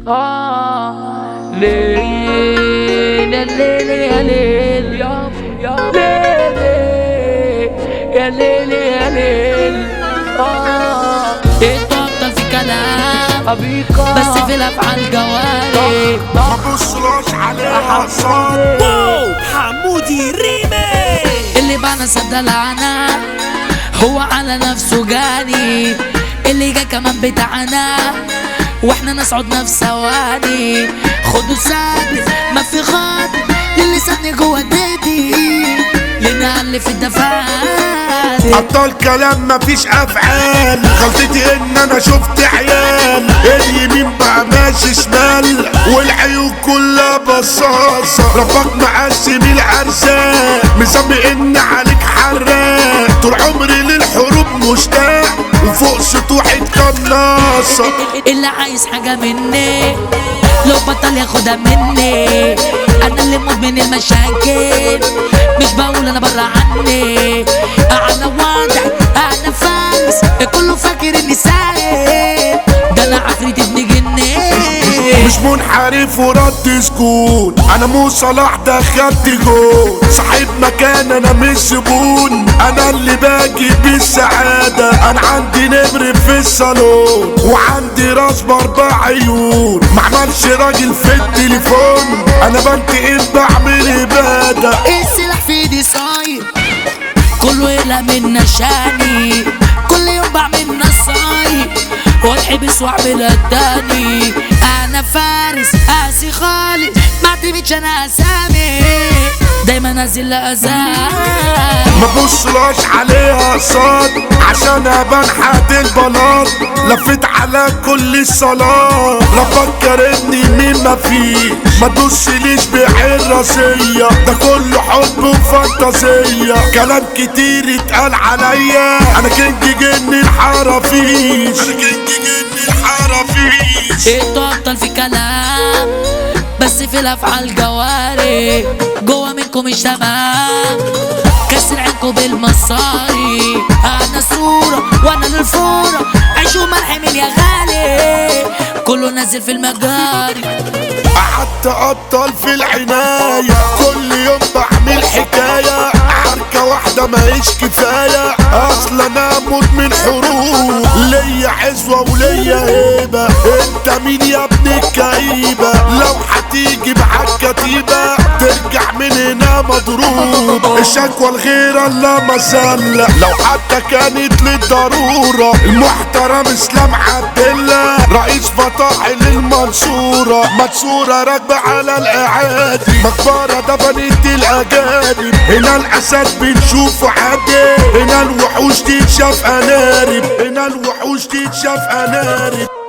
آه ليل يا ليل يا ليل يا يا ليل يا ليل يا ليل آه تبطل في كلام أبيكا بس في الافعال جواري ما بصلاش عليها صار واو حمودي ريمي اللي بنا سد لعنة هو على نفسه جاني اللي جا كمان بتاعنا واحنا نصعد نفس ثواني خدوا سد ما في غاد للي سابني جوه النادي لنقل في الدفات ابطال كلام مفيش افعال غلطتي ان انا شفت عيال اليمين بقى ماشي شمال والعيون كلها بصاصة ربك مقسم الارزاق مسمي ان عليك حراق طول عمري للحروب مشتاق وفوق سطوحي قناصة اللي عايز حاجة مني لو بطل ياخدها مني انا اللي مدمن المشاكل مش بقول انا برا عني انا واضح انا فارس كله فاكر اني سايق ده انا عفريت ابن جني مش منحرف ورد سكون انا مو صلاح دخلت جول صاحب مكان انا مش زبون انا اللي باجي بالسعادة انا عندي نمر في الصالون وعندي راس باربع عيون ما عملش راجل في التليفون انا بنتقل بعمل ابادة السلاح في ايدي صاير كله يقلق منا شاني كل يوم بعمل نصايب واتحبس واعمل التاني انا فارس قاسي خالص ما اعتمدش انا اسامي دايما نازل لاذان ما بصلاش عليها صاد عشان ابان حد البلاط لفيت على كل الصلاة ربك كرمني مين ما فيه ما تبصليش بحراسية ده كله حب وفانتازية كلام كتير اتقال عليا انا كنت جن الحرافيش انا كنت جن الحرافيش اتبطل في كلام بس في الافعال جواري جوا منكم مش تمام كسر عينكم بالمصاري انا صورة وانا للفورة عيشوا ملح من يا غالي كله نازل في المجاري قعدت ابطل في العناية كل يوم بعمل حكاية عركة واحدة ماهيش كفاية اصل انا مدمن حروب ليا عزوة وليا هيبة انت مين يا ابن الكئيبة لو هتيجي معاك كتيبة ترجع من هنا مضروب الشكوى الغير الله مسلة لو حتى كانت للضرورة المحترم اسلام عبد الله رئيس فطاحل المنصورة منصورة راكبة على الاعادي مقبرة دفنت الاجانب هنا الاسد بنشوفه عادي هنا الوحوش تتشاف انارب هنا الوحوش تتشاف انارب